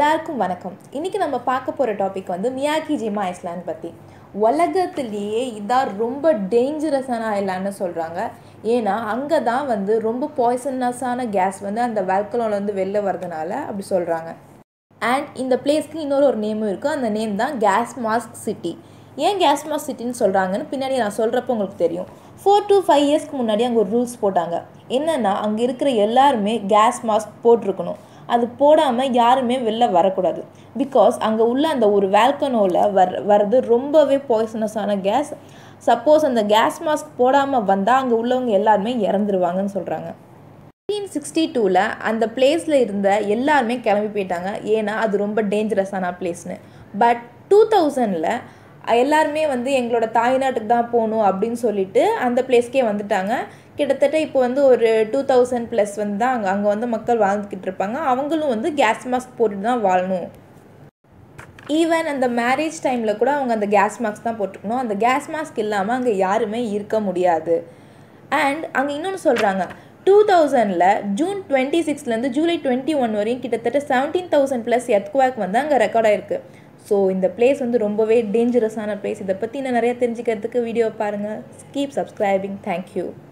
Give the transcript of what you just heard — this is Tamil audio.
எல்லாருக்கும் வணக்கம் இன்றைக்கி நம்ம பார்க்க போகிற டாபிக் வந்து மியாக்கி ஜிமா ஐஸ்லாண்ட் பற்றி உலகத்துலேயே இதான் ரொம்ப டேஞ்சரஸான ஐலாண்டுன்னு சொல்கிறாங்க ஏன்னா அங்கே தான் வந்து ரொம்ப பாய்சனஸான கேஸ் வந்து அந்த வந்து வெளில வரதுனால அப்படி சொல்கிறாங்க அண்ட் இந்த பிளேஸ்க்கு இன்னொரு ஒரு நேமும் இருக்குது அந்த நேம் தான் கேஸ் மாஸ்க் சிட்டி ஏன் கேஸ் மாஸ்க் சிட்டின்னு சொல்கிறாங்கன்னு பின்னாடி நான் சொல்கிறப்போ உங்களுக்கு தெரியும் ஃபோர் டு ஃபைவ் இயர்ஸ்க்கு முன்னாடி அங்கே ஒரு ரூல்ஸ் போட்டாங்க என்னென்னா அங்கே இருக்கிற எல்லாருமே கேஸ் மாஸ்க் போட்டிருக்கணும் அது போடாமல் யாருமே வெளில வரக்கூடாது பிகாஸ் அங்கே உள்ள அந்த ஒரு வேல்கனோவில் வர் வர்றது ரொம்பவே பாய்சனஸான கேஸ் சப்போஸ் அந்த கேஸ் மாஸ்க் போடாமல் வந்தால் அங்கே உள்ளவங்க எல்லாருமே இறந்துருவாங்கன்னு சொல்கிறாங்க நைன்டீன் சிக்ஸ்டி டூவில் அந்த பிளேஸில் இருந்த எல்லாருமே கிளம்பி போயிட்டாங்க ஏன்னா அது ரொம்ப டேஞ்சரஸான பிளேஸ்னு பட் டூ தௌசண்டில் எல்லாருமே வந்து எங்களோட தாய்நாட்டுக்கு தான் போகணும் அப்படின்னு சொல்லிட்டு அந்த பிளேஸ்க்கே வந்துட்டாங்க கிட்டத்தட்ட இப்போ வந்து ஒரு டூ தௌசண்ட் ப்ளஸ் வந்து தான் அங்கே அங்கே வந்து மக்கள் வாழ்ந்துக்கிட்டு இருப்பாங்க அவங்களும் வந்து கேஸ் மாஸ்க் போட்டுட்டு தான் வாழணும் ஈவன் அந்த மேரேஜ் டைமில் கூட அவங்க அந்த கேஸ் மாஸ்க் தான் போட்டுக்கணும் அந்த கேஸ் மாஸ்க் இல்லாமல் அங்கே யாருமே இருக்க முடியாது அண்ட் அங்கே இன்னொன்று சொல்கிறாங்க டூ தௌசண்டில் ஜூன் டுவெண்ட்டி சிக்ஸ்லேருந்து ஜூலை டுவெண்ட்டி ஒன் வரையும் கிட்டத்தட்ட செவன்டீன் தௌசண்ட் ப்ளஸ் எர்த்குவாக் வந்து அங்கே ரெக்கார்ட் ஆயிருக்கு ஸோ இந்த பிளேஸ் வந்து ரொம்பவே டேஞ்சரஸான பிளேஸ் இதை பற்றி இன்னும் நிறைய தெரிஞ்சுக்கிறதுக்கு வீடியோ பாருங்கள் கீப் சப்ஸ்கிரைபிங் தேங்க்யூ